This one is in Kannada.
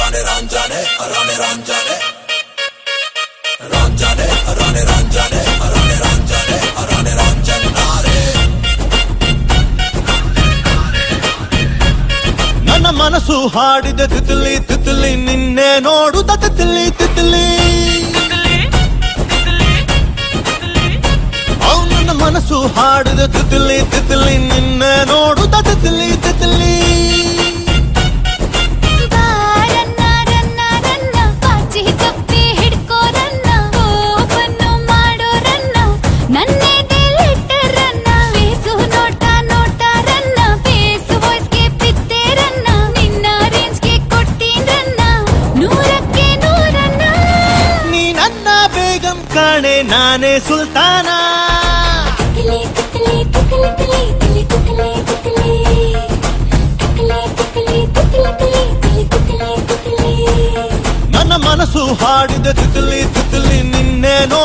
ರಾಣೆ ರಾಂಜಾನೆ ರಾಣೆ ರಾಂಜಾನೆ ರಾಂಜಾನೆ ರಾಣೆ ರಾಂಜಾನೆ ರಾಣೆ ರಾಂಜಾನೆ ರಾಣೆ ರಾಂಜನ್ನಾರೆ ನನ್ನ ಮನಸ್ಸು ಹಾಡಿದ ತಿತ್ಲಿ ತಿತ್ಲಿ ನಿನ್ನೆ ನೋಡುತ್ತ ತಿತ್ಲಿ ತಿತ್ಲಿ ಅವ್ ನನ್ನ ಮನಸ್ಸು ಹಾಡಿದ ತಿತ್ಲಿ ತಿತ್ಲಿ ನಿನ್ನೆ ನೋಡುತ್ತ ತಿತ್ಲಿ ತಿತ್ಲಿ ಬಾರನ್ನ ರನ್ನ ರನ್ನ ಪಾಚಿ ತಪ್ಪಿ ಹಿಡ್ಕೋರನ್ನ ಓಪನ್ನು ಮಾಡೋರನ್ನ ನನ್ನೆದೆಲಿಟ್ಟರನ್ನ ಫೇಸು ನೋಟ ನೋಟಾರನ್ನ ಫೇಸು ವಾಯ್ಸ್ಗೆ ಬಿದ್ದೇರನ್ನ ನಿನ್ನ ರೇಂಜ್ಗೆ ಕೊಟ್ಟೀರನ್ನ ನೂರಕ್ಕೆ ನೂರನ್ನ ನೀ ನನ್ನ ಬೇಗಂ ಕಾಣೆ ನಾನೇ ಸುಲ್ತಾನ ತಿಕ್ಲಿ ತಿಕ್ಲಿ ತಿಕ್ಲಿ ತಿಕ್ಲಿ ತಿಕ್ಲಿ ತಿಕ್ಲಿ ತಿಕ್ಲಿ ತಿಕ್ಲಿ ತಿಕ್ಲಿ ತಿಕ್ಲಿ ತಿಕ್ಲಿ ತಿಕ್ಲಿ ನನ್ನ ಮನಸ್ಸು ಹಾಡಿದ ತಿತ್ಲಿ ತಿತ್ಲಿ ನಿನ್ನೆ ನೋಡುತ್ತ